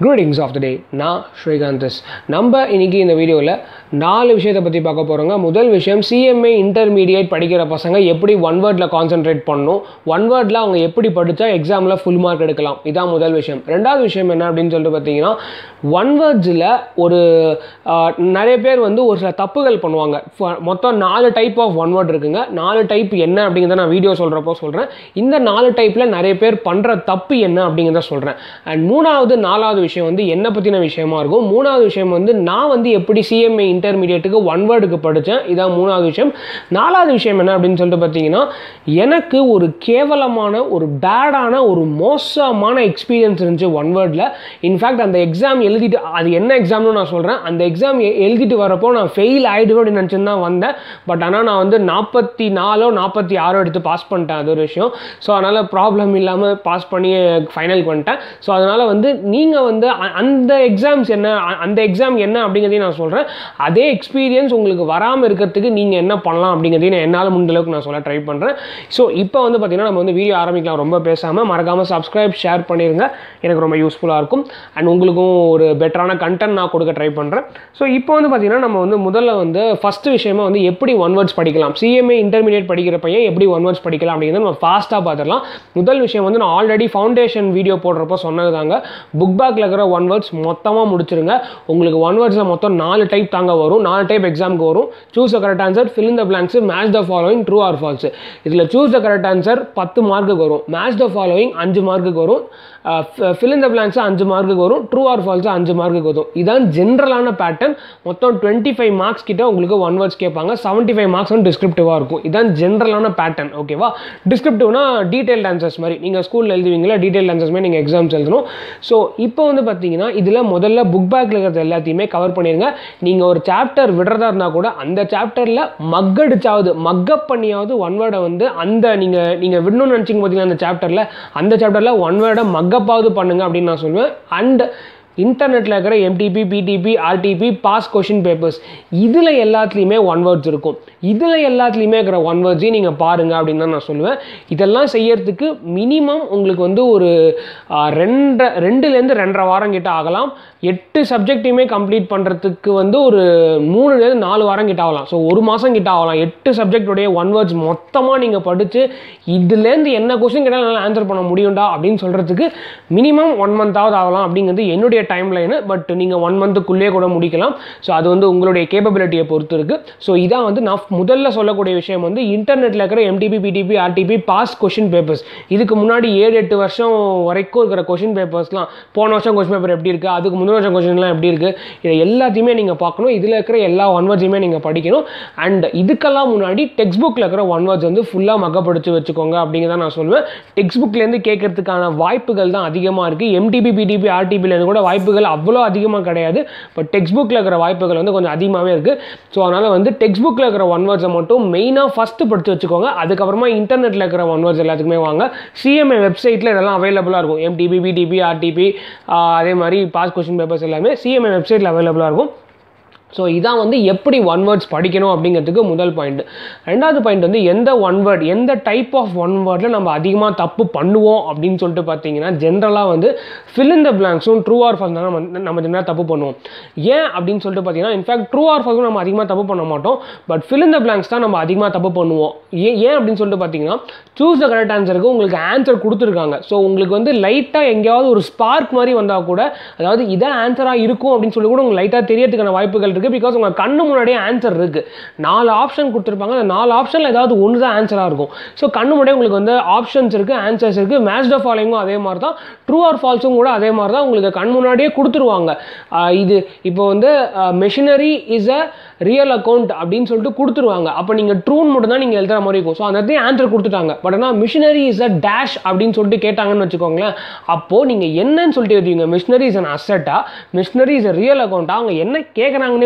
greetings of the டே நான் ஸ்ரீகாந்தஸ் நம்ம இன்னைக்கு இந்த வீடியோவில் நாலு விஷயத்தை பற்றி பார்க்க போகிறோங்க முதல் விஷயம் சிஎம்ஏ இன்டர்மீடியேட் படிக்கிற பசங்க எப்படி ஒன் வேர்டில் கான்சென்ட்ரேட் பண்ணணும் ஒன் வேர்டில் அவங்க எப்படி படித்தா எக்ஸாமில் ஃபுல் மார்க் எடுக்கலாம் இதான் முதல் விஷயம் ரெண்டாவது விஷயம் என்ன அப்படின்னு சொல்லிட்டு பார்த்தீங்கன்னா ஒன் வேர்ட்ஸில் ஒரு ஆஹ், நிறைய பேர் வந்து ஒரு சில தப்புகள் பண்ணுவாங்க ஃப- மொத்தம் நாலு டைப் ஆஃப் ஒன் வேர்ட் இருக்குங்க நாலு டைப் என்ன அப்படிங்கிறத நான் வீடியோ சொல்கிறப்போ சொல்கிறேன் இந்த நாலு டைப்பில் நிறைய பேர் பண்ணுற தப்பு என்ன அப்படிங்கிறத சொல்கிறேன் அண்ட் மூணாவது நாலாவது விஷயம் வந்து என்ன பற்றின விஷயமா இருக்கும் மூணாவது விஷயம் வந்து நான் வந்து எப்படி சிஎம்ஏ இன்டர்மீடியட்டுக்கு ஒன் வேர்டுக்கு படித்தேன் இதான் மூணாவது விஷயம் நாலாவது விஷயம் என்ன அப்படின்னு சொல்லிட்டு பார்த்தீங்கன்னா எனக்கு ஒரு கேவலமான ஒரு பேடான ஒரு மோசமான எக்ஸ்பீரியன்ஸ் இருந்துச்சு ஒன் வேர்டில் இன்ஃபேக்ட் அந்த எக்ஸாம் எழுதிட்டு அது என்ன எக்ஸாம்னு நான் சொல்கிறேன் அந்த எக்ஸாம் எழுதிட்டு வரப்போ நான் ஃபெயில் ஆகிடுவேன் அப்படின்னு நினச்சிட்டு தான் வந்தேன் பட் ஆனால் நான் வந்து நாற்பத்தி நாலோ நாற்பத்தி ஆறோ எடுத்து பாஸ் பண்ணிட்டேன் அது ஒரு விஷயம் ஸோ அதனால் ப்ராப்ளம் இல்லாமல் பாஸ் பண்ணி ஃபைனலுக்கு வந்துட்டேன் ஸோ அதனால் வந்து நீங்கள் வந்து அ- அந்த எக்ஸாம்ஸ் என்ன அ- அந்த எக்ஸாம் என்ன அப்படிங்கிறதையும் நான் சொல்கிறேன் அதே எக்ஸ்பீரியன்ஸ் உங்களுக்கு வராமல் இருக்கிறதுக்கு நீங்கள் என்ன பண்ணலாம் அப்படிங்கிறதையும் நான் என்னால் முடிஞ்ச அளவுக்கு நான் சொல்ல ட்ரை பண்ணுறேன் ஸோ இப்போ வந்து பார்த்திங்கன்னா நம்ம வந்து வீடியோ ஆரம்பிக்கலாம் ரொம்ப பேசாமல் மறக்காமல் சப்ஸ்கிரைப் ஷேர் பண்ணிடுங்க எனக்கு ரொம்ப யூஸ்ஃபுல்லாக இருக்கும் அண்ட் உங்களுக்கும் ஒரு பெட்டரான கண்டென்ட் நான் கொடுக்க ட்ரை பண்ணுறேன் ஸோ இப்போ வந்து பார்த்திங்கன்னா நம்ம வந்து முதல்ல வந்து ஃபஸ்ட்டு விஷயமா வந்து எப்படி ஒன் வேர்ட்ஸ் படிக்கலாம் சிஎம்ஏ இன்டர்மீடியட் படிக்கிற பையன் எப்படி ஒன் வேர்ட்ஸ் படிக்கலாம் அப்படிங்கிறத நம்ம ஃபாஸ்ட்டாக பார்த்துடலாம் முதல் விஷயம் வந்து நான் ஆல்ரெடி ஃபவுண்டேஷன் வீடியோ போடுறப்போ சொன்னது தாங்க புக் பேக்கில் இருக்கிற ஒன் வேர்ட்ஸ் மொத்தமாக முடிச்சிருங்க உங்களுக்கு ஒன் வேர்ட்ஸில் மொத்தம் நாலு டைப் தாங்க வரும் நாலு டைப் எக்ஸாமுக்கு வரும் choose the correct answer fill in the blanks match the following true or false இதில் சூஸ் த கரெக்ட் ஆன்சர் பத்து மார்க்குக்கு வரும் மேட்ச் த ஃபாலோயிங் அஞ்சு மார்க்குக்கு வரும் fill in the blanks அஞ்சு மார்க்குக்கு வரும் ட்ரூ ஆர் ஃபால்ஸ் அஞ்சு மார்க்குக்கு வரும் இதான் ஜென்ரலான பேட்டர்ன் மொத்தம் டுவெண்ட்டி ஃபைவ் மார்க்ஸ் கிட்ட உங்களுக்கு ஒன் வேர்ட்ஸ் கேட்பாங்க செவன்ட்டி ஃபைவ் மார்க்ஸ் வந்து டிஸ்கிரிப்டிவாக இருக்கும் இதான் ஜென்ரலான பேட்டர்ன் ஓகேவா டிஸ்கிரிப்டிவ்னா டீடைல்ட் ஆன்சர்ஸ் மாதிரி நீங்கள் ஸ்கூலில் எழுதுவீங்களா டீடைல்ட் ஆன்சர்ஸ் மாதிரி நீங்கள் எக்ஸாம்ஸ் எழுதணும் ஸோ இப்போ வந்து பார்த்தீங்கன்னா இதில் முதல்ல புக் பேக்கில் இருக்கிறது எல்லாத்தையுமே கவர் பண்ணிடுங்க நீங்கள் ஒரு சாப்டர் விடுறதா இருந்தால் கூட அந்த சாப்டரில் மக்கடிச்சாவது மக்கப் பண்ணியாவது ஒன் வேர்டை வந்து அந்த நீங்கள் நீங்கள் விடணும்னு நினச்சிங்க பார்த்தீங்கன்னா அந்த சாப்டரில் அந்த சாப்டரில் ஒன் வேர்டை மக்கப்பாவது பண்ணுங்க அப்படின்னு நான் சொல்லுவேன் அண்ட் இன்டர்நெட்டில் இருக்கிற MTP PTP RTP past question papers இதில் எல்லாத்துலேயுமே ஒன் வேர்ட்ஸ் இருக்கும் இதில் எல்லாத்துலேயுமே இருக்கிற ஒன் வேர்ட்ஸையும் நீங்கள் பாருங்கள் அப்படின்னு தான் நான் சொல்லுவேன் இதெல்லாம் செய்யறதுக்கு மினிமம் உங்களுக்கு வந்து ஒரு ஆ, ரெண்டரை ரெண்டுலேருந்து ரெண்டரை வாரம் கிட்ட ஆகலாம் எட்டு சப்ஜெக்டையுமே கம்ப்ளீட் பண்ணுறதுக்கு வந்து ஒரு மூணுலேருந்து நாலு வாரம் கிட்ட ஆகலாம் ஸோ ஒரு மாதம் கிட்ட ஆகலாம் எட்டு சப்ஜெக்டுடைய ஒன் வேர்ட்ஸ் மொத்தமாக நீங்கள் படித்து இதுலேருந்து என்ன கொஸ்டின் கேட்டாலும் என்னால் ஆன்சர் பண்ண முடியும்டா அப்படின்னு சொல்கிறதுக்கு மினிமம் ஒன் மந்த்தாவது ஆகலாம் அப்படிங்கிறது என்னுடைய டைம் லைனு பட் நீங்கள் ஒன் மந்த்துக்குள்ளேயே கூட முடிக்கலாம் ஸோ அது வந்து உங்களுடைய கேப்பபிலிட்டியை பொறுத்து இருக்குது ஸோ இதான் வந்து நான் முதல்ல சொல்லக்கூடிய விஷயம் வந்து இன்டர்நெட்டில் இருக்கிற MTP PTP RTP past question papers இதுக்கு முன்னாடி ஏழு எட்டு வருஷம் வரைக்கும் இருக்கிற கொஷின் பேப்பர்ஸ்லாம் போன வருஷம் கொஷின் பேப்பர் எப்படி இருக்குது அதுக்கு முந்தின வருஷம் கொஷின்லாம் எப்படி இருக்குது இதை எல்லாத்தையுமே நீங்கள் பார்க்கணும் இதில் இருக்கிற எல்லா ஒன் வேர்ட்ஸையுமே நீங்கள் படிக்கணும் அண்ட் இதுக்கெல்லாம் முன்னாடி டெக்ஸ்ட் புக்கில் இருக்கிற ஒன் வேர்ட்ஸ் வந்து ஃபுல்லாக மக்கப்படுத்தி வச்சுக்கோங்க அப்படிங்கிறத நான் சொல்லுவேன் டெக்ஸ்ட் புக்லேருந்து கேட்கறதுக்கான வாய்ப்புகள் தான் அதிகமாக இருக்குது எம்டிபி பிடிபி ஆர்டிபிலேருந்து கூட வாய்ப்புகள் அவ்வளோ அதிகமாக கிடையாது பட் டெக்ஸ்ட் புக்கில் இருக்கிற வாய்ப்புகள் வந்து கொஞ்சம் அதிகமாகவே இருக்குது ஸோ அதனால் வந்து டெக்ஸ்ட் புக்கில் இருக்கிற ஒன் வேர்ட்ஸை மட்டும் மெயினாக ஃபஸ்ட்டு படித்து வச்சுக்கோங்க அதுக்கப்புறமா இன்டர்நெட்டில் இருக்கிற ஒன் வேர்ட்ஸ் எல்லாத்துக்குமே வாங்க சிஎம்ஏ வெப்சைட்டில் இதெல்லாம் அவைலபிளாக இருக்கும் எம்டிபி பிடிபி ஆர்டிபி அதே மாதிரி பாஸ் கொஸ்டின் பேப்பர்ஸ் எல்லாமே சிஎம்ஏ வெப்சைட்டில் அவைலபிளாக இருக்கும் ஸோ இதான் வந்து எப்படி ஒன் வேர்ட்ஸ் படிக்கணும் அப்படிங்கிறதுக்கு முதல் பாயிண்ட் ரெண்டாவது பாயிண்ட் வந்து எந்த ஒன் வேர்ட் எந்த டைப் ஆஃப் ஒன் வேர்டில் நம்ம அதிகமாக தப்பு பண்ணுவோம் அப்படின்னு சொல்லிட்டு பார்த்தீங்கன்னா ஜென்ரலாக வந்து fill in the blanks-உம் ட்ரூ ஆர் ஃபால்ஸ் தான் நம்ம நம்ம ஜென்ரலாக தப்பு பண்ணுவோம் ஏன் அப்படின்னு சொல்லிட்டு பார்த்தீங்கன்னா இன்ஃபேக்ட் ட்ரூ ஆர் ஃபால்ஸும் நம்ம அதிகமாக தப்பு பண்ண மாட்டோம் but fill in the blanks தான் நம்ம அதிகமாக தப்பு பண்ணுவோம் ஏன் ஏன் அப்படின்னு சொல்லிட்டு பார்த்தீங்கன்னா சூஸ் த கரெக்ட் ஆன்சருக்கு உங்களுக்கு ஆன்சர் கொடுத்துருக்காங்க ஸோ உங்களுக்கு வந்து லைட்டாக எங்கேயாவது ஒரு ஸ்பார்க் மாதிரி வந்தால் கூட அதாவது இதான் ஆன்சராக இருக்கும் அப்படின்னு சொல்லி கூட உங்களுக்கு லைட்டாக தெரியறதுக்கான வாய்ப்புகள் இருக்குது பிகாஸ் உங்கள் கண்ணு முன்னாடியே ஆன்சர் இருக்குது நாலு ஆப்ஷன் கொடுத்துருப்பாங்க அந்த நாலு ஆப்ஷனில் ஏதாவது ஒன்று தான் ஆன்சராக இருக்கும் ஸோ கண்ணு முன்னாடியே உங்களுக்கு வந்து ஆப்ஷன்ஸ் இருக்குது ஆன்சர்ஸ் இருக்குது மேட்ச் த ஃபாலோயிங்கும் அதே மாதிரி தான் ட்ரூ ஆர் ஃபால்ஸும் கூட அதே மாதிரி தான் உங்களுக்கு கண் முன்னாடியே கொடுத்துருவாங்க ஆஹ் இது இப்போ வந்து machinery is a real account அப்படின்னு சொல்லிட்டு கொடுத்துருவாங்க அப்போ நீங்கள் ட்ரூன் மட்டும் தான் நீங்கள் எழுதுற மாதிரி இருக்கும் ஸோ அந்த இடத்தையும் ஆன்சர் கொடுத்துட்டாங்க பட் ஆனால் மிஷினரி இஸ் அ டேஷ் அப்படின்னு சொல்லிட்டு கேட்டாங்கன்னு வச்சுக்கோங்களேன் அப்போது நீங்கள் என்னன்னு சொல்லிட்டு எழுதுவீங்க மிஷினரி இஸ் அன் அசட்டா மிஷினரி இஸ் அ ரியல் அக்கௌண்ட்டா அவங்க என்ன கேட்குறாங்கன்னே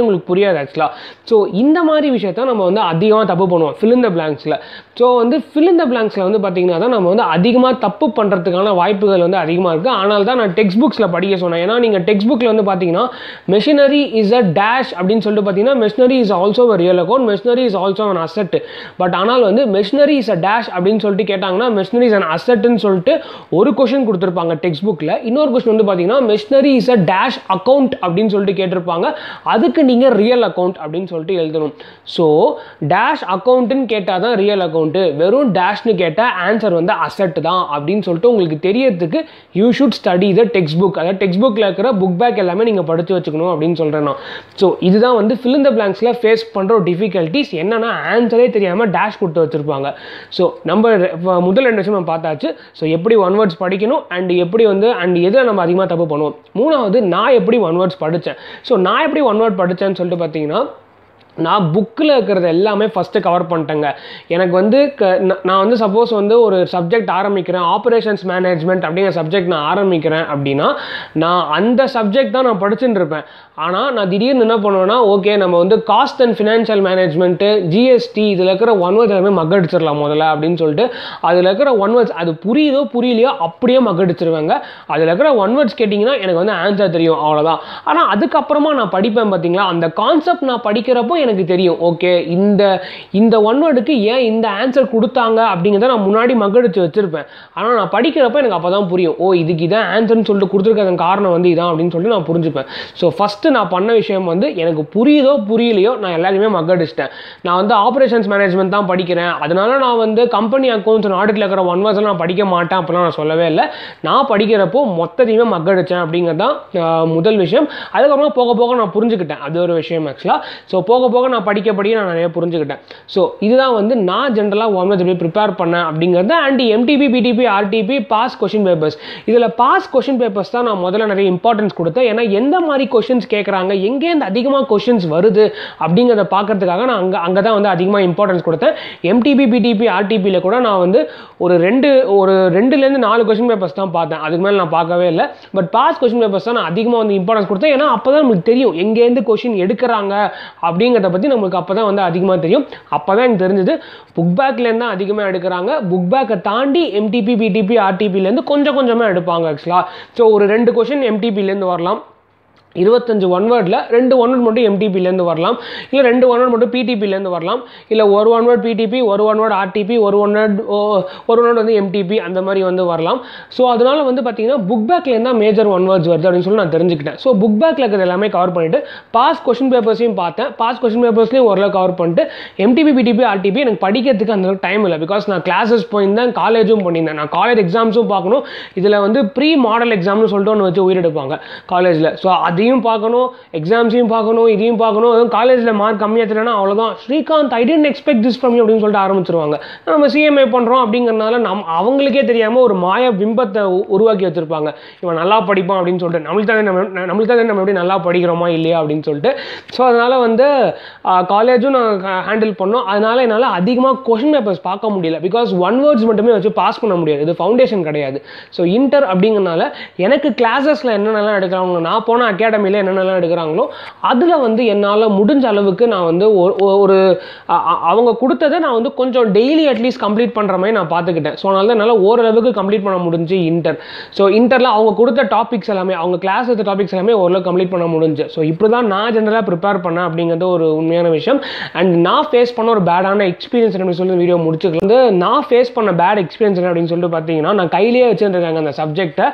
உங்களுக்கு புரியாது ஆக்சுவலாக ஸோ இந்த மாதிரி விஷயத்த நம்ம வந்து அதிகமாக தப்பு பண்ணுவோம் fill in the blanksல ஸோ வந்து fill in the blanksல வந்து பார்த்தீங்கன்னா தான் நம்ம வந்து அதிகமாக தப்பு பண்ணுறதுக்கான வாய்ப்புகள் வந்து அதிகமாக இருக்குது ஆனால் தான் நான் டெக்ஸ்ட் புக்ஸில் படிக்க சொன்னேன் ஏன்னா நீங்கள் டெக்ஸ்ட் புக்கில் வந்து பார்த்தீங்கன்னா மெஷினரி இஸ் அ டேஷ் அப்படின்னு சொல்லிட்டு பார்த்தீங்கன்னா machinery is also a real account machinery is also an asset but ஆனால் வந்து மெஷினரி இஸ் அ டேஷ் அப்படின்னு சொல்லிட்டு கேட்டாங்கன்னா மெஷினரி இஸ் அன் அசட்னு சொல்லிட்டு ஒரு கொஷின் கொடுத்துருப்பாங்க டெக்ஸ்ட் புக்கில் இன்னொரு கொஸ்டின் வந்து பார்த்தீங்கன்னா machinery is a dash account அப்படின்னு சொல்லிட்டு கேட்டிருப்பாங்க அதுக்கு நீங்கள் ரியல் அக்கௌண்ட் அப்படின்னு சொல்லிட்டு எழுதணும் ஸோ டேஷ் அக்கௌண்ட்டுன்னு கேட்டால் தான் ரியல் அக்கௌண்ட்டு வெறும் டேஷ்னு கேட்டால் ஆன்சர் வந்து அசட் தான் அப்படின்னு சொல்லிட்டு உங்களுக்கு தெரியறதுக்கு you should study the textbook அதாவது டெக்ஸ்ட் புக்கில் இருக்கிற புக் பேக் எல்லாமே நீங்கள் படித்து வச்சுக்கணும் அப்படின்னு சொல்கிறேன் நான் ஸோ இதுதான் வந்து fill in the blanksல ஃபேஸ் பண்ணுற ஒரு டிஃபிகல்ட்டிஸ் என்னன்னா ஆன்சரே தெரியாமல் டேஷ் கொடுத்து வச்சுருப்பாங்க ஸோ நம்ம ரெ- இப்ப முதல் ரெண்டு விஷயம் நம்ம பார்த்தாச்சு ஸோ எப்படி ஒன் வேர்ட்ஸ் படிக்கணும் அண்ட் எப்படி வந்து அண்ட் எதில் நம்ம அதிகமாக தப்பு பண்ணுவோம் மூணாவது நான் எப்படி ஒன் வேர்ட்ஸ் படித்தேன் ஸோ நான் எப்படி ஒன் வேர்ட் படித்தேன்னு சொல்லிட்டு பார்த்தீங்கன்னா நான் புக்கில் இருக்கிறது எல்லாமே ஃபஸ்ட்டு கவர் பண்ணிட்டேங்க எனக்கு வந்து க ந- நான் வந்து சப்போஸ் வந்து ஒரு சப்ஜெக்ட் ஆரம்பிக்கிறேன் ஆப்ரேஷன்ஸ் மேனேஜ்மெண்ட் அப்படிங்கிற சப்ஜெக்ட் நான் ஆரம்பிக்கிறேன் அப்படின்னா நான் அந்த சப்ஜெக்ட் தான் நான் படிச்சுட்டு இருப்பேன் ஆனால் நான் திடீர்னு என்ன பண்ணுவேன்னா ஓகே நம்ம வந்து cost and financial management GST இதில் இருக்கிற ஒன் வேர்ட்ஸ் எல்லாமே மக்கடிச்சிடலாம் முதல்ல அப்படின்னு சொல்லிட்டு அதில் இருக்கிற ஒன் வேர்ட்ஸ் அது புரியுதோ புரியலையோ அப்படியே மக்கடிச்சிருவாங்க அதில் இருக்கிற ஒன் வேர்ட்ஸ் கேட்டிங்கன்னா எனக்கு வந்து ஆன்சர் தெரியும் அவ்வளோதான் ஆனால் அதுக்கப்புறமா நான் படிப்பேன் பார்த்தீங்களா அந்த கான்செப்ட் நான் படிக்கிறப்போ எனக்கு தெரியும் ஓகே இந்த இந்த ஒன் வேர்டுக்கு ஏன் இந்த ஆன்சர் கொடுத்தாங்க அப்படிங்கிறத நான் முன்னாடி மக்கடிச்சு வச்சிருப்பேன் ஆனால் நான் படிக்கிறப்ப எனக்கு அப்போ தான் புரியும் ஓ இதுக்கு இதான் ஆன்சர்னு சொல்லிட்டு கொடுத்துருக்க காரணம் வந்து இதான் அப்படின்னு சொல்லிட்டு நான் புரிஞ்சுப்பேன் ஸோ ஃபஸ்ட்டு நான் பண்ண விஷயம் வந்து எனக்கு புரியுதோ புரியலையோ நான் எல்லாத்தையுமே மக்கடிச்சிட்டேன் நான் வந்து ஆப்ரேஷன்ஸ் மேனேஜ்மெண்ட் தான் படிக்கிறேன் அதனால நான் வந்து கம்பெனி அக்கௌண்ட்ஸ் ஆடிட்டில் இருக்கிற ஒன் வேர்ட்ஸ் நான் படிக்க மாட்டேன் அப்படிலாம் நான் சொல்லவே இல்லை நான் படிக்கிறப்போ மொத்தத்தையுமே மக்கடிச்சேன் அப்படிங்கிறது தான் ஆஹ், முதல் விஷயம் அதுக்கப்புறம் போக போக நான் புரிஞ்சுக்கிட்டேன் அது ஒரு விஷயம் ஆக்சுவலாக ஸோ போக போக நான் படிக்க படிக்க நான் நிறைய புரிஞ்சுக்கிட்டேன் ஸோ இதுதான் வந்து நான் ஜென்ரலாக ஒன் வேர்ட்ஸ் எப்படி ப்ரிப்பேர் பண்ணேன் அப்படிங்கிறது and MTP PTP RTP past question papers இதில் பாஸ் கொஷின் பேப்பர்ஸ் தான் நான் முதல்ல நிறைய இம்பார்ட்டன்ஸ் கொடுத்தேன் ஏன்னா எந்த மாதிரி கொஷின்ஸ் கேட்குறாங்க எங்கேருந்து அதிகமாக கொஷின்ஸ் வருது அப்படிங்கிறத பார்க்கறதுக்காக நான் அங்கே அங்கே தான் வந்து அதிகமாக இம்பார்ட்டன்ஸ் கொடுத்தேன் எம்டிபி பிடிபி ஆர்டிபியில் கூட நான் வந்து ஒரு ரெண்டு ஒரு ரெண்டுலேருந்து நாலு கொஷின் பேப்பர்ஸ் தான் பார்த்தேன் அதுக்கு மேலே நான் பார்க்கவே இல்லை பட் பாஸ் கொஷின் பேப்பர்ஸ் தான் நான் அதிகமாக வந்து இம்பார்ட்டன்ஸ் கொடுத்தேன் ஏன்னா அப்போ தான் நமக்கு தெரியும் எங்கேருந்து கொஷின் எடுக்கிறாங்க அப்படிங்கிறத பற்றி நம்மளுக்கு அப்போ தான் வந்து அதிகமாக தெரியும் அப்போ தான் எனக்கு தெரிஞ்சது புக் பேக்லேருந்து தான் அதிகமாக எடுக்கிறாங்க புக் பேக்கை தாண்டி எம்டிபி பிடிபி ஆர்டிபிலேருந்து கொஞ்சம் கொஞ்சமாக எடுப்பாங்க ஆக்சுவலாக ஸோ ஒரு ரெண்டு கொஷின் எம்டிபிலேருந்து வரலாம் இருபத்தஞ்சு ஒன் வேர்டில் ரெண்டு ஒன் வேர்ட் மட்டும் எம்டிபிலேருந்து வரலாம் இல்லை ரெண்டு ஒன் வேர்ட் மட்டும் பிடிபிலேருந்து வரலாம் இல்லை ஒரு ஒன் வேர்ட் பிடிபி ஒரு ஒன் வேர்ட் ஆர்டிபி ஒரு ஒன் வேர்ட் ஒரு ஒன் வேர்ட் வந்து எம்டிபி அந்த மாதிரி வந்து வரலாம் ஸோ அதனால வந்து பார்த்தீங்கன்னா புக் பேக்லேருந்து தான் மேஜர் ஒன் வேர்ட்ஸ் வருது அப்படின்னு சொல்லி நான் தெரிஞ்சுக்கிட்டேன் ஸோ புக் பேக்கில் இருக்கிறது எல்லாமே கவர் பண்ணிட்டு பாஸ் கொஷின் பேப்பர்ஸையும் பார்த்தேன் பாஸ் கொஷின் பேப்பர்ஸ்லையும் ஓரளவு கவர் பண்ணிட்டு எம்டிபி பிடிபி ஆர்டிபி எனக்கு படிக்கிறதுக்கு அந்த டைம் இல்லை பிகாஸ் நான் கிளாஸஸ் போயிருந்தேன் காலேஜும் பண்ணியிருந்தேன் நான் காலேஜ் எக்ஸாம்ஸும் பார்க்கணும் இதில் வந்து ப்ரீ மாடல் எக்ஸாம்னு சொல்லிட்டு ஒன்று வச்சு உயிரெடுப்பாங்க காலேஜில் ஸோ அதையும் பார்க்கணும் எக்ஸாம்ஸையும் பார்க்கணும் இதையும் பார்க்கணும் அதுவும் காலேஜில் மார்க் கம்மியாக தெரியலனா அவ்வளோதான் Srikanth I tend expect this from you அப்படின்னு சொல்லிட்டு ஆரம்பிச்சிருவாங்க நம்ம சிஎம்ஏ பண்ணுறோம் அப்படிங்கிறனால நம் அவங்களுக்கே தெரியாமல் ஒரு மாய பிம்பத்தை உ- உருவாக்கி வச்சிருப்பாங்க இவன் நல்லா படிப்பான் அப்படின்னு சொல்லிட்டு நம்மளுக்கு தான் நம்ம நம்மளுக்கு தான் நம்ம எப்படி நல்லா படிக்கிறோமா இல்லையா அப்படின்னு சொல்லிட்டு ஸோ அதனால் வந்து காலேஜும் நான் ஹேண்டில் பண்ணோம் அதனால் என்னால் அதிகமாக கொஷின் பேப்பர்ஸ் பார்க்க முடியல பிகாஸ் ஒன் வேர்ட்ஸ் மட்டுமே வச்சு பாஸ் பண்ண முடியாது இது ஃபவுண்டேஷன் கிடையாது ஸோ இன்டர் அப்படிங்கிறனால எனக்கு கிளாஸஸில் என்னென்னலாம் எடுக்கிறாங்களோ நான் போன அகாடமியில் என்னென்னலாம் எடுக்கிறாங்களோ அதில் வந்து என்னால் முடிஞ்ச அளவுக்கு நான் வந்து ஒரு- ஒரு- ஒரு அ- அ- அவங்க கொடுத்ததை நான் வந்து கொஞ்சம் டெய்லி அட்லீஸ்ட் கம்ப்ளீட் பண்ணுற மாதிரி நான் பார்த்துக்கிட்டேன் ஸோ அதனால தான் என்னால் ஓரளவுக்கு கம்ப்ளீட் பண்ண முடிஞ்சு இன்டர் ஸோ இன்டரில் அவங்க கொடுத்த டாபிக்ஸ் எல்லாமே அவங்க கிளாஸ் எடுத்த டாபிக்ஸ் எல்லாமே ஓரளவு கம்ப்ளீட் பண்ண முடிஞ்சு ஸோ இப்படி தான் நான் ஜென்ரலாக ப்ரிப்பேர் பண்ணேன் அப்படிங்கிறது ஒரு உண்மையான விஷயம் அண்ட் நான் ஃபேஸ் பண்ண ஒரு பேடான எக்ஸ்பீரியன்ஸ் அப்படின்னு சொல்லி வீடியோ முடிச்சுக்கலாம் வந்து நான் ஃபேஸ் பண்ண பேட் எக்ஸ்பீரியன்ஸ் என்ன அப்படின்னு சொல்லிட்டு பார்த்தீங்கன்னா நான் கையிலேயே வச்சுருக்காங்க அந்த சப்ஜெக்ட்டை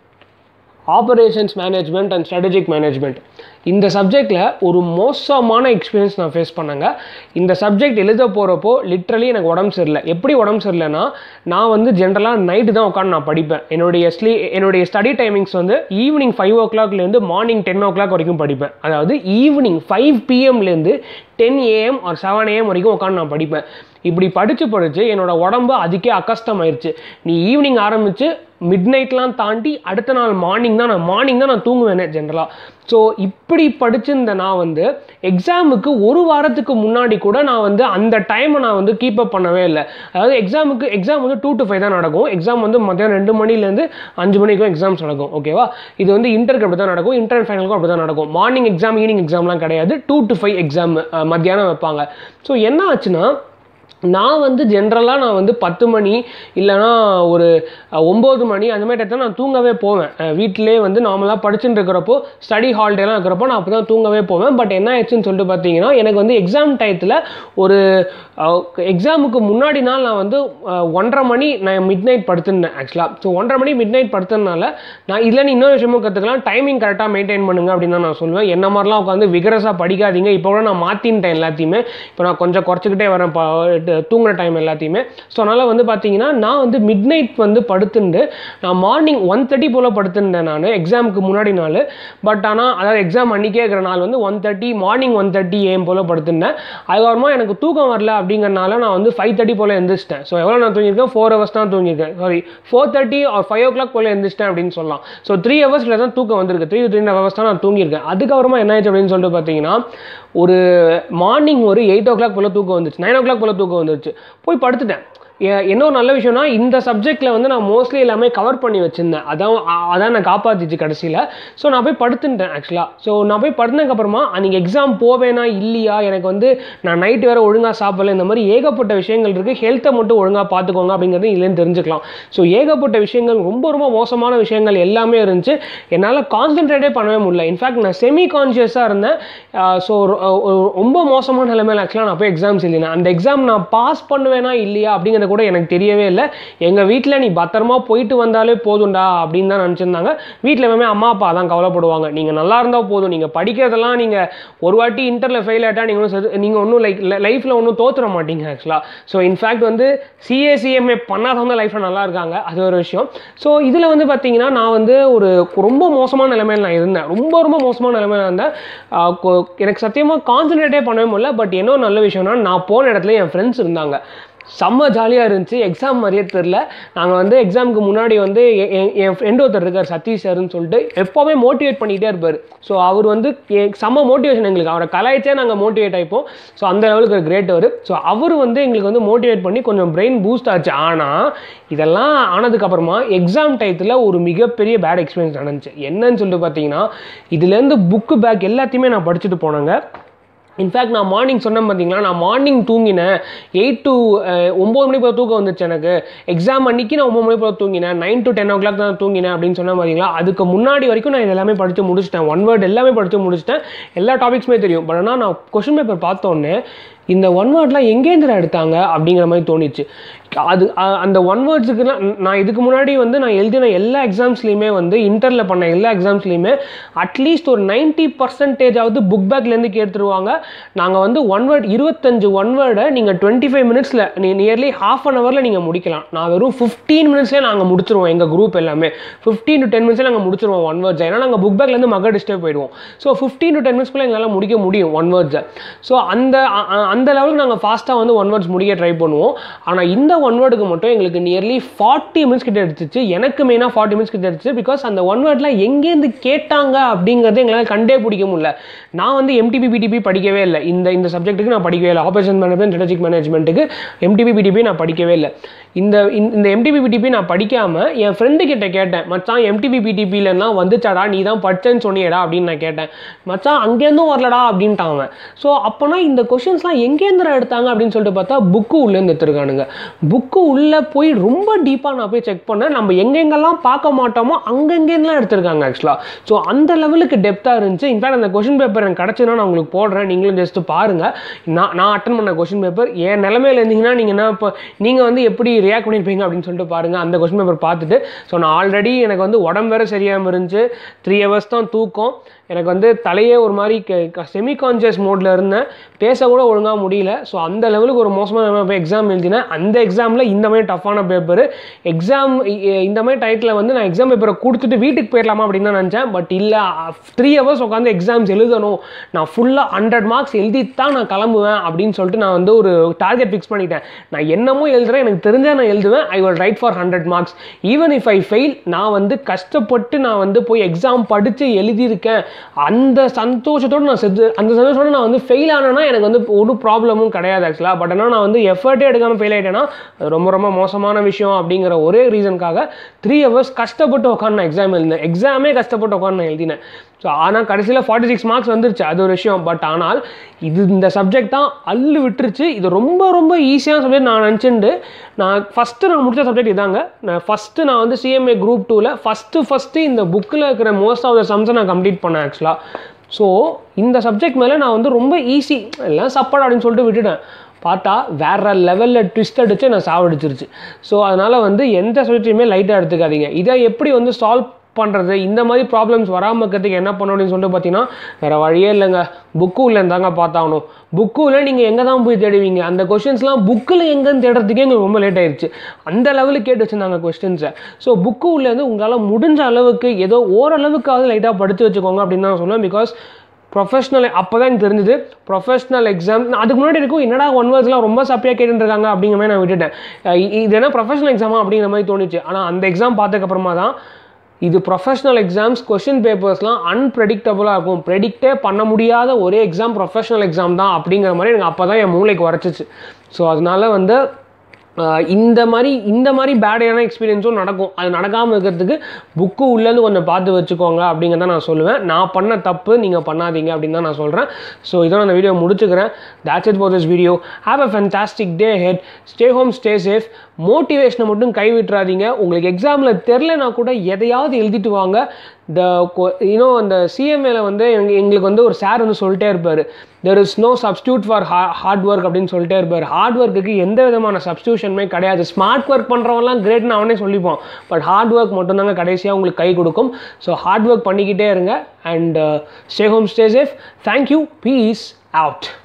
operations management and strategic management இந்த சப்ஜெக்டில் ஒரு மோசமான எக்ஸ்பீரியன்ஸ் நான் ஃபேஸ் பண்ணேங்க இந்த சப்ஜெக்ட் எழுத போகிறப்போ லிட்ரலி எனக்கு உடம்பு சரியில்லை எப்படி உடம்பு சரியில்லைன்னா நான் வந்து ஜென்ரலாக நைட்டு தான் உட்காந்து நான் படிப்பேன் என்னுடைய ஸ்லீ என்னுடைய ஸ்டடி டைமிங்ஸ் வந்து ஈவினிங் ஃபைவ் ஓ கிளாக்லேருந்து மார்னிங் டென் ஓ கிளாக் வரைக்கும் படிப்பேன் அதாவது ஈவினிங் ஃபைவ் பிஎம்லேருந்து ten AM or seven AM வரைக்கும் உட்காந்து நான் படிப்பேன் இப்படி படித்து படித்து என்னோட உடம்பு அதுக்கே அக்கஸ்டமாயிருச்சு நீ ஈவினிங் ஆரம்பித்து மிட் நைட்லாம் தாண்டி அடுத்த நாள் மார்னிங் தான் நான் மார்னிங் தான் நான் தூங்குவேனே ஜென்ரலாக ஸோ இப்படி படிச்சிருந்த நான் வந்து எக்ஸாமுக்கு ஒரு வாரத்துக்கு முன்னாடி கூட நான் வந்து அந்த டைமை நான் வந்து கீப் அப் பண்ணவே இல்லை அதாவது எக்ஸாமுக்கு எக்ஸாம் வந்து டூ டு ஃபைவ் தான் நடக்கும் எக்ஸாம் வந்து மத்தியானம் ரெண்டு மணிலேருந்து அஞ்சு மணிக்கும் எக்ஸாம்ஸ் நடக்கும் ஓகேவா இது வந்து இன்டருக்கு அப்படி தான் நடக்கும் இன்டர் ஃபைனலுக்கும் அப்படி தான் நடக்கும் மார்னிங் எக்ஸாம் ஈவினிங் எக்ஸாம்லாம் கிடையாது டூ டு ஃபைவ் எக்ஸாம் மத்தியானம் வைப்பாங்க ஸோ என்ன ஆச்சுன்னா நான் வந்து ஜென்ரலாக நான் வந்து பத்து மணி இல்லைனா ஒரு அஹ், ஒம்பது மணி அந்த மாதிரி டயத்தில் நான் தூங்கவே போவேன் அஹ், வீட்டிலே வந்து நார்மலாக படிச்சுட்டு இருக்கிறப்போ ஸ்டடி ஹாலிடேலாம் இருக்கிறப்போ நான் அப்போ தான் தூங்கவே போவேன் பட் என்ன ஆயிடுச்சுன்னு சொல்லிட்டு பார்த்தீங்கன்னா எனக்கு வந்து எக்ஸாம் டயத்தில் ஒரு எக்ஸாமுக்கு முன்னாடி நாள் நான் வந்து அஹ், ஒன்றரை மணி நான் மிட் நைட் படுத்திருந்தேன் ஆக்சுவலாக ஸோ ஒன்றரை மணி மிட் நைட் படுத்ததுனால நான் இதில் இன்னொரு விஷயமும் கற்றுக்கலாம் டைமிங் கரெக்டாக மெயின்டைன் பண்ணுங்க அப்படின்னு தான் நான் சொல்லுவேன் என்ன மாதிரிலாம் உட்காந்து விகரஸாக படிக்காதீங்க இப்போ கூட நான் மாற்றின்ட்டேன் எல்லாத்தையுமே இப்போ நான் கொஞ்சம் குறைச்சிக்கிட்டே வரேன் ப- ட- தூங்குற டைம் எல்லாத்தையுமே ஸோ அதனால் வந்து பார்த்தீங்கன்னா நான் வந்து மிட் நைட் வந்து படுத்துண்டு நான் மார்னிங் ஒன் தேர்ட்டி போல் படுத்துருந்தேன் நான் எக்ஸாமுக்கு முன்னாடி நாள் பட் ஆனால் அதாவது எக்ஸாம் அன்றைக்கே இருக்கிற நாள் வந்து one thirty morning one thirty AM போல் படுத்திருந்தேன் அதுக்கப்புறமா எனக்கு தூக்கம் வரல அப்படிங்கறனால நான் வந்து ஃபைவ் தேர்ட்டி போல் எழுந்திரிச்சிட்டேன் ஸோ எவ்வளோ நான் தூங்கியிருக்கேன் ஃபோர் ஹவர்ஸ் தான் தூங்கியிருக்கேன் sorry four thirty or five o'clock போல் எழுந்திரிச்சிட்டேன் அப்படின்னு சொல்லலாம் ஸோ த்ரீ ஹவர்ஸில் தான் தூக்கம் வந்திருக்கு த்ரீ த்ரீ ஹவர்ஸ் தான் நான் தூங்கியிருக்கேன் அதுக்கப்புறமா என்ன ஆயிடுச்சு அப்படின்னு சொல்லிட்டு பார்த்தீங்கன்னா ஒரு மார்னிங் ஒரு எயிட் ஓ கிளாக் போல் தூக்கம் வந்துச்சு நைன் ஓ கிளாக் போல் தூக்கம் வந்துருச்சு போய் படுத்துட்டேன் எ- என்ன ஒரு நல்ல விஷயம்னா இந்த சப்ஜெக்ட்டில் வந்து நான் மோஸ்ட்லி எல்லாமே கவர் பண்ணி வச்சிருந்தேன் அதான் அ- அதான் நான் காப்பாற்றிச்சு கடைசியில் ஸோ நான் போய் படுத்துட்டேன் ஆக்சுவலாக ஸோ நான் போய் படுத்ததுக்கப்புறமா அன்றைக்கி எக்ஸாம் போவேனா இல்லையா எனக்கு வந்து நான் நைட்டு வேறு ஒழுங்காக சாப்பிடல இந்த மாதிரி ஏகப்பட்ட விஷயங்கள் இருக்குது ஹெல்த்தை மட்டும் ஒழுங்காக பார்த்துக்கோங்க அப்படிங்கிறது இதுலேருந்து தெரிஞ்சுக்கலாம் ஸோ ஏகப்பட்ட விஷயங்கள் ரொம்ப ரொம்ப மோசமான விஷயங்கள் எல்லாமே இருந்துச்சு என்னால் கான்சென்ட்ரேட்டே பண்ணவே முடியல இன்ஃபேக்ட் நான் செமி கான்ஷியஸாக இருந்தேன் ஸோ ரொம்ப மோசமான நிலைமையில ஆக்சுவலாக நான் போய் எக்ஸாம்ஸ் எழுதினேன் அந்த எக்ஸாம் நான் பாஸ் பண்ணுவேனா இல்லையா அப்படிங்கிறது கூட எனக்கு தெரியவே இல்லை எங்கள் வீட்டில் நீ பத்திரமா போயிட்டு வந்தாலே போதும்டா அப்படின்னு தான் நினச்சிருந்தாங்க வீட்டில் எப்பவுமே அம்மா அப்பா தான் கவலைப்படுவாங்க நீங்கள் நல்லா இருந்தால் போதும் நீங்கள் படிக்கிறதெல்லாம் நீங்கள் ஒரு வாட்டி இன்டரில் ஃபெயில் ஆகிட்டா நீங்கள் ஒன்றும் நீங்கள் ஒன்றும் லைக் லைஃப்பில் ஒன்றும் தோத்துற மாட்டீங்க ஆக்சுவலாக ஸோ இன்ஃபேக்ட் வந்து சிஏசிஎம்ஏ பண்ணாதவங்க லைஃப்பில் நல்லா இருக்காங்க அது ஒரு விஷயம் ஸோ இதில் வந்து பார்த்தீங்கன்னா நான் வந்து ஒரு ரொம்ப மோசமான நிலைமையில் நான் இருந்தேன் ரொம்ப ரொம்ப மோசமான நிலைமையில் இருந்தேன் ஆஹ் கொ- எனக்கு சத்தியமாக கான்சன்ட்ரேட்டே பண்ணவே முடியல பட் என்ன ஒரு நல்ல விஷயம்னா நான் போன இடத்துல என் ஃப்ரெண்ட்ஸ் இருந்தாங்க செம்ம ஜாலியாக இருந்துச்சு எக்ஸாம் மாதிரியே தெரில நாங்கள் வந்து எக்ஸாமுக்கு முன்னாடி வந்து எ- எ- என் ஃப்ரெண்டு ஒருத்தர் இருக்கார் சதீஷ் சார்னு சொல்லிட்டு எப்போவுமே மோட்டிவேட் பண்ணிகிட்டே இருப்பார் ஸோ அவர் வந்து எ- செம்ம மோட்டிவேஷன் எங்களுக்கு அவரை கலாய்ச்சே நாங்கள் மோட்டிவேட் ஆகிப்போம் ஸோ அந்த லெவலுக்கு ஒரு கிரேட் அவர் ஸோ அவர் வந்து எங்களுக்கு வந்து மோட்டிவேட் பண்ணி கொஞ்சம் பிரெயின் பூஸ்ட் ஆச்சு ஆனால் இதெல்லாம் ஆனதுக்கப்புறமா எக்ஸாம் டயத்தில் ஒரு மிகப்பெரிய பேட் எக்ஸ்பீரியன்ஸ் நடந்துச்சு என்னன்னு சொல்லிட்டு பார்த்தீங்கன்னா இதுலேருந்து புக்கு பேக் எல்லாத்தையுமே நான் படிச்சுட்டு போனேங்க இன்ஃபேக்ட் நான் மார்னிங் சொன்னேன் பார்த்தீங்களா நான் மார்னிங் தூங்கினேன் எயிட் டு ஒம்பது மணி போல் தூக்கம் வந்துச்சு எனக்கு எக்ஸாம் அன்னைக்கு நான் ஒம்பது மணி போல் தூங்கினேன் nine to ten o'clock தான் தூங்கினேன் அப்படின்னு சொன்னேன் பார்த்தீங்களா அதுக்கு முன்னாடி வரைக்கும் நான் இது எல்லாமே படித்து முடிச்சிட்டேன் ஒன் வேர்ட் எல்லாமே படித்து முடிச்சிட்டேன் எல்லா டாபிக்ஸுமே தெரியும் பட் ஆனால் நான் கொஷின் பேப்பர் பார்த்தோன்னே இந்த ஒன் வேர்ட்லாம் எங்கேந்திர எடுத்தாங்க அப்படிங்கிற மாதிரி தோணிச்சு அது அ- அந்த ஒன் வேர்ட்ஸுக்குலாம் நான் இதுக்கு முன்னாடி வந்து நான் எழுதின எல்லா எக்ஸாம்ஸ்லையுமே வந்து இன்டரில் பண்ண எல்லா எக்ஸாம்ஸ்லையுமே அட்லீஸ்ட் ஒரு நைன்ட்டி பர்சன்டேஜாவது புக் பேக்லேருந்து கேட்டுருவாங்க நாங்கள் வந்து ஒன் வேர்ட் இருபத்தஞ்சு ஒன் வேர்டை நீங்கள் டுவெண்ட்டி ஃபைவ் மினிட்ஸில் நீ நியர்லி ஹாஃப் அன் ஹவரில் நீங்கள் முடிக்கலாம் நான் வெறும் ஃபிஃப்டீன் மினிட்ஸ்லேயே நாங்கள் முடிச்சிருவோம் எங்கள் குரூப் எல்லாமே ஃபிஃப்டீன் டு டென் மினிட்ஸில் நாங்கள் முடிச்சிருவோம் ஒன் வேர்ட்ஸ் ஏன்னா நாங்கள் புக் பேக்லேருந்து மக டிஸ்டே போயிடுவோம் ஸோ ஃபிஃப்டீன் டு டென் மினிட்ஸ்க்குள்ளே எங்களால் முடிக்க முடியும் ஒன் வேர்ட்ஸை ஸோ அந்த அ- அ- அந்த லெவலுக்கு நாங்கள் ஃபாஸ்ட்டாக வந்து ஒன் வேர்ட்ஸ் முடிக்க ட்ரை பண்ணுவோம் ஆனால் இந்த ஒன் வேர்டுக்கு மட்டும் எங்களுக்கு நியர்லி ஃபார்ட்டி மினிட்ஸ் கிட்ட எடுத்துச்சு எனக்கு மெயினாக ஃபார்ட்டி மினிட்ஸ் கிட்ட எடுத்துச்சு பிகாஸ் அந்த ஒன் வேர்டில் எங்கேருந்து கேட்டாங்க அப்படிங்கிறது எங்களால் கண்டே பிடிக்க முடியல நான் வந்து எம்டிபி பிடிபி படிக்கவே இல்லை இந்த இந்த சப்ஜெக்ட்டுக்கு நான் படிக்கவே இல்லை ஆபரேஷன் மேனேஜ்மெண்ட் ஸ்ட்ராட்டஜிக் மேனேஜ்மெண்ட்டுக்கு எம்டிபி பிடிபி நான் படிக்கவே இல்லை இந்த இந்த- இந்த எம்டிபி பிடிபி நான் படிக்காமல் என் ஃப்ரெண்டு கிட்ட கேட்டேன் மச்சான் எம்டிபி பிடிபிலலாம் வந்துச்சாடா நீ தான் படிச்சேன்னு சொன்னியடா அப்படின்னு நான் கேட்டேன் மச்சான் அங்கேருந்தும் வரலடா அப்படின்ட்டான் அவன் ஸோ அப்போனா இந்த கொஷின்ஸ்லாம் எங்கேருந்து எடுத்தாங்க அப்படின்னு சொல்லிட்டு பார்த்தா புக்கு உள்ளேருந்து எடுத்துருக்கானுங்க புக்கு உள்ளே போய் ரொம்ப டீப்பாக நான் போய் செக் பண்ணேன் நம்ம எங்கெங்கெல்லாம் பார்க்க மாட்டோமோ அங்கங்கேருந்துலாம் எடுத்திருக்காங்க ஆக்சுவலாக ஸோ அந்த லெவலுக்கு டெப்த்தாக இருந்துச்சு இன்ஃபேக்ட் அந்த கொஷின் பேப்பர் எனக்கு கிடச்சுன்னா நான் உங்களுக்கு போடுறேன் நீங்களும் ஜஸ்ட் பாருங்கள் நான் நான் அட்டன் பண்ண கொஷின் பேப்பர் என் நிலமையில இருந்தீங்கன்னா நீங்கள் என்ன இப்போ நீங்கள் வந்து எப்படி ரியாக்ட் பண்ணியிருப்பீங்க அப்படின்னு சொல்லிட்டு பாருங்கள் அந்த கொஷின் பேப்பர் பார்த்துட்டு ஸோ நான் ஆல்ரெடி எனக்கு வந்து உடம்பு வேறு சரியாமல் இருந்துச்சு த்ரீ ஹவர்ஸ் தான் தூக்கம் எனக்கு வந்து தலையே ஒரு மாதிரி செமி கான்சியஸ் மோடில் இருந்தேன் பேச கூட ஒழுங்காக தான் முடியல ஸோ அந்த லெவலுக்கு ஒரு மோசமான எக்ஸாம் எழுதினேன் அந்த எக்ஸாமில் இந்த மாதிரி டஃப்பான பேப்பர் எக்ஸாம் இந்த மாதிரி டைட்டில் வந்து நான் எக்ஸாம் பேப்பரை கொடுத்துட்டு வீட்டுக்கு போயிடலாமா அப்படின்னு தான் நினச்சேன் பட் இல்லை த்ரீ ஹவர்ஸ் உட்காந்து எக்ஸாம்ஸ் எழுதணும் நான் ஃபுல்லாக ஹண்ட்ரட் மார்க்ஸ் எழுதி தான் நான் கிளம்புவேன் அப்படின்னு சொல்லிட்டு நான் வந்து ஒரு டார்கெட் ஃபிக்ஸ் பண்ணிட்டேன் நான் என்னமோ எழுதுறேன் எனக்கு தெரிஞ்சால் நான் எழுதுவேன் I will write for hundred marks even if I fail நான் வந்து கஷ்டப்பட்டு நான் வந்து போய் எக்ஸாம் படித்து எழுதியிருக்கேன் அந்த சந்தோஷத்தோடு நான் செத்து அந்த சந்தோஷத்தோடு நான் வந்து ஃபெயில் ஆனேன்னா எனக்கு வந்து ஒரு ப்ராப்ளமும் கிடையாது ஆக்சுவலாக பட் ஆனால் நான் வந்து எஃபர்ட்டே எடுக்காமல் ஃபெயில் ஆகிட்டேன்னா அது ரொம்ப ரொம்ப மோசமான விஷயம் அப்படிங்கிற ஒரே ரீசனுக்காக த்ரீ ஹவர்ஸ் கஷ்டப்பட்டு உட்காந்து நான் எக்ஸாம் எழுதினேன் எக்ஸாமே கஷ்டப்பட்டு உட்காந்து நான் எழுதினேன் ஸோ ஆனால் கடைசியில் ஃபார்ட்டி சிக்ஸ் மார்க்ஸ் வந்துருச்சு அது ஒரு விஷயம் பட் ஆனால் இது இந்த சப்ஜெக்ட் தான் அள்ளு விட்டுருச்சு இது ரொம்ப ரொம்ப ஈஸியான சப்ஜெக்ட் நான் நினச்சிண்டு நான் ஃபஸ்ட்டு நான் முடிச்ச சப்ஜெக்ட் இதாங்க நான் ஃபஸ்ட்டு நான் வந்து சிஎம்ஏ குரூப் டூவில் ஃபஸ்ட்டு ஃபஸ்ட்டு இந்த புக்கில் இருக்கிற மோஸ்ட் ஆஃப் த சம்ஸை நான் கம்ப்ளீட் பண்ணேன் ஆக்சுவலாக ஸோ இந்த சப்ஜெக்ட் மேலே நான் வந்து ரொம்ப ஈஸி எல்லாம் சப்பாடு அப்படின்னு சொல்லிட்டு விட்டுட்டேன் பார்த்தா வேற லெவலில் ட்விஸ்ட் அடித்து நான் சாவடிச்சிருச்சு ஸோ அதனால் வந்து எந்த சப்ஜெக்டையுமே லைட்டாக எடுத்துக்காதீங்க இதை எப்படி வந்து சால்வ் பண்ணுறது இந்த மாதிரி ப்ராப்ளம்ஸ் வராமல் இருக்கிறதுக்கு என்ன பண்ணணும் அப்படின்னு சொல்லிட்டு பார்த்தீங்கன்னா வேறு வழியே இல்லைங்க புக்கு இருந்தாங்க பார்த்தாகணும் புக்கில் நீங்கள் எங்கே தான் போய் தேடுவீங்க அந்த கொஷின்ஸ்லாம் புக்கில் எங்கேன்னு தேடுறதுக்கே எங்களுக்கு ரொம்ப லேட் ஆயிடுச்சு அந்த லெவலுக்கு கேட்டு வச்சுருந்தாங்க கொஸ்டின்ஸை ஸோ புக்கு உள்ளேருந்து உங்களால் முடிஞ்ச அளவுக்கு ஏதோ ஓரளவுக்காவது லைட்டாக படித்து வச்சுக்கோங்க அப்படின்னு தான் சொல்லுவேன் பிகாஸ் ப்ரொஃபஷனல் அப்போ தான் எனக்கு தெரிஞ்சுது ப்ரொஃபஷனல் எக்ஸாம் அதுக்கு முன்னாடி இருக்கும் என்னடா ஒன் வேர்ட்ஸ்லாம் ரொம்ப சப்பியாக கேட்டுருக்காங்க அப்படிங்கிற மாதிரி நான் விட்டுட்டேன் இது என்ன ப்ரொஃபஷனல் எக்ஸாமா அப்படிங்கிற மாதிரி தோணுச்சு ஆனால் அந்த எக்ஸாம் பார்த்ததுக்கப்புறமா தான் இது ப்ரொஃபஷனல் எக்ஸாம்ஸ் கொஷின் பேப்பர்ஸ்லாம் அன்பிரடிக்டபுளாக இருக்கும் ப்ரெடிக்டே பண்ண முடியாத ஒரே எக்ஸாம் ப்ரொஃபஷனல் எக்ஸாம் தான் அப்படிங்கிற மாதிரி எனக்கு அப்போ தான் என் மூளைக்கு வரைச்சிச்சு ஸோ அதனால வந்து இந்த மாதிரி இந்த மாதிரி பேடான எக்ஸ்பீரியன்ஸும் நடக்கும் அது நடக்காமல் இருக்கிறதுக்கு புக்கு உள்ளேருந்து கொஞ்சம் பார்த்து வச்சுக்கோங்க அப்படிங்கிறத நான் சொல்லுவேன் நான் பண்ண தப்பு நீங்கள் பண்ணாதீங்க அப்படின்னு தான் நான் சொல்கிறேன் ஸோ இதோட அந்த வீடியோ முடிச்சுக்கிறேன் that's it for this video have a fantastic day head stay home stay safe மோட்டிவேஷனை மட்டும் கைவிட்டுறாதீங்க உங்களுக்கு எக்ஸாமில் தெரிலனா கூட எதையாவது எழுதிட்டு வாங்க த யூனோ அந்த சிஎம்ஏல வந்து எங்க எங்களுக்கு வந்து ஒரு சார் வந்து சொல்லிட்டே இருப்பார் there is no substitute for hard work அப்படின்னு சொல்லிட்டே இருப்பார் ஹார்ட் ஒர்க்குக்கு எந்த விதமான சப்ஸ்டியூஷனுமே கிடையாது ஸ்மார்ட் ஒர்க் பண்ணுறவங்களாம் கிரேட்னு அவனே சொல்லிப்போம் பட் ஹார்ட் ஒர்க் மட்டும்தாங்க கடைசியாக உங்களுக்கு கை கொடுக்கும் ஸோ ஹார்ட் ஒர்க் பண்ணிக்கிட்டே இருங்க and stay home stay safe thank you peace out